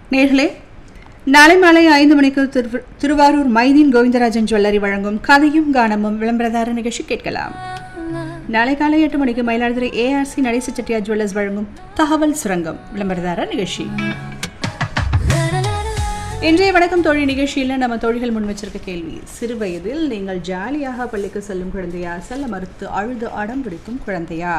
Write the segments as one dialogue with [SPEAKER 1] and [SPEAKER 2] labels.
[SPEAKER 1] நேர்களே நாளை மாலை ஐந்து மணிக்கு திரு திருவாரூர் மைதீன் கோவிந்தராஜன் ஜுவல்லரி வழங்கும் கதையும் கானமும் விளம்பரதார நிகழ்ச்சி கேட்கலாம் நாளை காலை எட்டு மணிக்கு மயிலாடுதுறை ஏஆர்சி நடேச செட்டியார் ஜுவல்லர்ஸ் வழங்கும் தகவல் சுரங்கம் விளம்பரதார நிகழ்ச்சி இன்றைய வணக்கம் தோழி நிகழ்ச்சியில் நம்ம தோழிகள் முன் வச்சிருக்க கேள்வி சிறு வயதில் நீங்கள் ஜாலியாக பள்ளிக்கு செல்லும் குழந்தையா செல்ல மறுத்து அழுது அடம் பிடிக்கும் குழந்தையா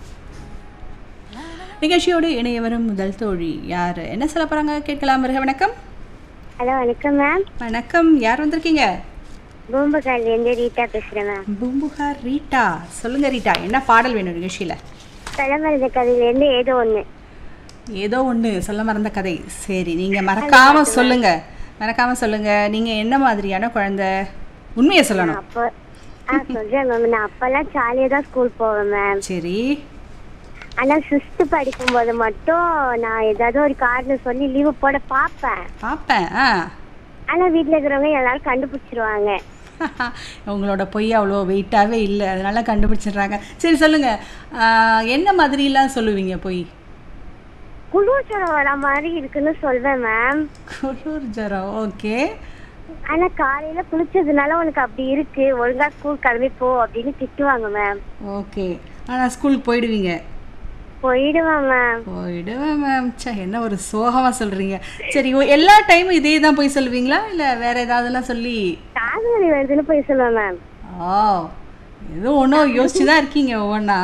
[SPEAKER 1] நிகழ்ச்சியோடு இணைய வரும் முதல் தோழி யார் என்ன சொல்ல போறாங்க கேட்கலாம் வருக வணக்கம்
[SPEAKER 2] ஹலோ வணக்கம் மேம்
[SPEAKER 1] வணக்கம் யார் வந்திருக்கீங்க
[SPEAKER 2] பூம்புகார்லேருந்து ரீட்டா பேசுகிறேன் மேம்
[SPEAKER 1] பூம்புகார் ரீட்டா சொல்லுங்க ரீட்டா என்ன பாடல் வேணும் நிகழ்ச்சியில
[SPEAKER 2] தலைமருந்த கதையிலேருந்து ஏதோ ஒன்று
[SPEAKER 1] ஏதோ ஒன்று சொல்ல மறந்த கதை சரி நீங்க மறக்காம சொல்லுங்க மறக்காம சொல்லுங்க நீங்க என்ன மாதிரியான குழந்தை உண்மையை சொல்லணும்
[SPEAKER 2] அப்போ ஆ சொல்கிறேன் மேம் நான் அப்போல்லாம் ஜாலியாக தான் ஸ்கூல் போவேன் மேம்
[SPEAKER 1] சரி
[SPEAKER 2] ஆனால் சிக்ஸ்த்து படிக்கும்போது மட்டும் நான் ஏதாவது ஒரு காரணம் சொல்லி லீவு போட பார்ப்பேன்
[SPEAKER 1] பார்ப்பேன் ஆ
[SPEAKER 2] ஆனால் வீட்டில் இருக்கிறவங்க எல்லாரும் கண்டுபிடிச்சிருவாங்க
[SPEAKER 1] உங்களோட பொய் அவ்வளோ வெயிட்டாகவே இல்லை அதனால கண்டுபிடிச்சிடுறாங்க சரி சொல்லுங்க ஆ, என்ன மாதிரிலாம் சொல்லுவீங்க பொய்
[SPEAKER 2] குளிர் ஜுரம் வர மாதிரி இருக்குன்னு சொல்வேன் மேம்
[SPEAKER 1] குளிர் ஜரம் ஓகே
[SPEAKER 2] ஆனால் காலையில் குளிச்சதுனால உனக்கு அப்படி இருக்கு ஒழுங்கா ஸ்கூல் கிளம்பி போ அப்படின்னு திட்டுவாங்க மேம்
[SPEAKER 1] ஓகே ஆனால் ஸ்கூலுக்கு போயிடுவீங்க
[SPEAKER 2] போயிடுவேன் மேம்
[SPEAKER 1] போயிடுவேன் மேம் சே என்ன ஒரு சோகமாக சொல்கிறீங்க சரி ஓ, எல்லா டைமும் இதே தான் போய் சொல்லுவீங்களா இல்லை வேற ஏதாவதுலாம் சொல்லி
[SPEAKER 2] காது வலி வருதுன்னு போய் சொல்லுவேன் மேம்
[SPEAKER 1] ஓ ஏதோ ஒன்றும் யோசிச்சு தான் இருக்கீங்க ஒவ்வொன்றா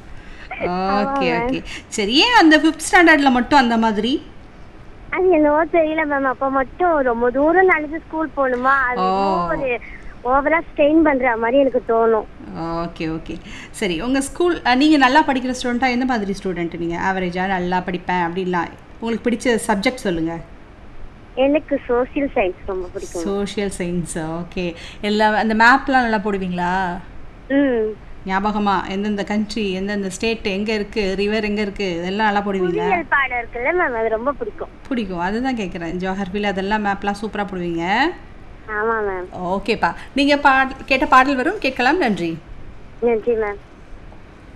[SPEAKER 1] ஓகே ஓகே சரி ஏன் அந்த ஃபிஃப்த் ஸ்டாண்டர்டில் மட்டும் அந்த மாதிரி
[SPEAKER 2] அது என்னவோ தெரியல மேம் அப்ப மட்டும் ரொம்ப தூரம் நடந்து ஸ்கூல் போகணுமா அது என்னமோ ஒரு ஓவரா ஸ்ட்ரெயின் பண்ற மாதிரி எனக்கு தோணும்
[SPEAKER 1] ஓகே ஓகே சரி உங்கள் ஸ்கூல் நீங்கள் நல்லா படிக்கிற ஸ்டூடெண்ட்டாக எந்த மாதிரி ஸ்டூடெண்ட் நீங்கள் ஆவரேஜாக நல்லா படிப்பேன் அப்படின்லாம் உங்களுக்கு பிடிச்ச சப்ஜெக்ட் சொல்லுங்கள்
[SPEAKER 2] எனக்கு சோசியல் சயின்ஸ் ரொம்ப பிடிக்கும்
[SPEAKER 1] சோஷியல் சயின்ஸ் ஓகே எல்லா அந்த மேப்லாம் நல்லா போடுவீங்களா
[SPEAKER 2] ம்
[SPEAKER 1] ஞாபகமா எந்தெந்த கண்ட்ரி எந்தெந்த ஸ்டேட் எங்கே இருக்குது ரிவர் எங்கே இருக்குது இதெல்லாம் நல்லா போடுவீங்களா
[SPEAKER 2] புவியியல் பாடம் இருக்குல்ல மேம் அது ரொம்ப பிடிக்கும்
[SPEAKER 1] பிடிக்கும் அதுதான் கேட்குறேன் ஜோஹர்ஃபில் அதெல்லாம் மேப்லாம் சூப்பராக போடுவீங்க
[SPEAKER 2] ஆமா மேம்
[SPEAKER 1] ஓகேப்பா நீங்கள் பா கேட்ட பாடல் வரும் கேட்கலாம் நன்றி
[SPEAKER 2] நன்றி மேம்